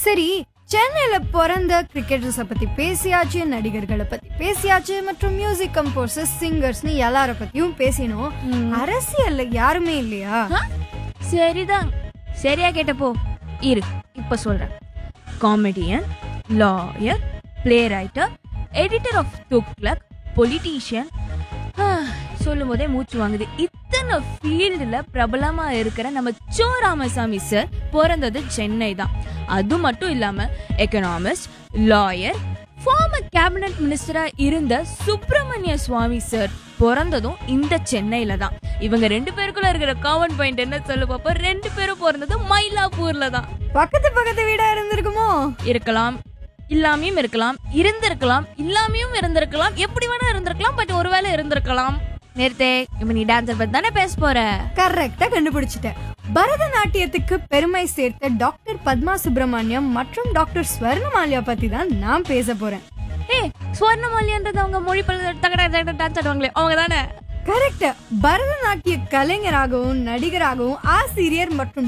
சரி சென்னையில பிறந்த கிரிக்கெட்டர்ஸ பத்தி பேசியாச்சு நடிகர்களை பத்தி பேசியாச்சு மற்றும் மியூசிக் கம்போசர்ஸ் சிங்கர்ஸ்னு எல்லார பத்தியும் பேசினோம் அரசியல்ல யாருமே இல்லையா ஆ? சரிதான் சரியா கேட்டப்போ இரு இப்ப சொல்றேன் comedian lawyer play writer editor of Thuglak politician சொல்லும் போதே மூச்சு வாங்குது இத்தனை ஃபீல்டுல பிரபலமா இருக்கிற நம்ம சோ ராமசாமி சார் பிறந்தது சென்னை தான் அது மட்டும் இல்லாம எக்கனாமிஸ்ட் லாயர் ஃபார்மர் கேபினட் மினிஸ்டரா இருந்த சுப்பிரமணிய சுவாமி சார் பிறந்ததும் இந்த சென்னையில தான் இவங்க ரெண்டு பேருக்குள்ள இருக்கிற காமன் பாயிண்ட் என்ன சொல்லு பாப்பா ரெண்டு பேரும் பிறந்தது மயிலாப்பூர்ல தான் பக்கத்து பக்கத்து வீடா இருந்திருக்குமோ இருக்கலாம் இல்லாமையும் இருக்கலாம் இருந்திருக்கலாம் இல்லாமையும் இருந்திருக்கலாம் எப்படி வேணா இருந்திருக்கலாம் பட் ஒருவேளை இருந்திருக்கலாம் நேர்த்தே இப்ப நீ டான்சர் பத்தி தானே பேச போற கரெக்டா கண்டுபிடிச்சிட்டேன் பரதநாட்டியத்துக்கு பெருமை சேர்த்த டாக்டர் பத்மா சுப்பிரமணியம் மற்றும் டாக்டர் ஸ்வர்ணமாலியா பத்தி தான் நான் பேச போறேன் ஏ சுவர்ணமாலியன்றது அவங்க மொழி பல தகடா டான்ஸ் ஆடுவாங்களே அவங்க தானே கரெக்ட் பரதநாட்டிய கலைஞராகவும் நடிகராகவும் ஆசிரியர் மற்றும்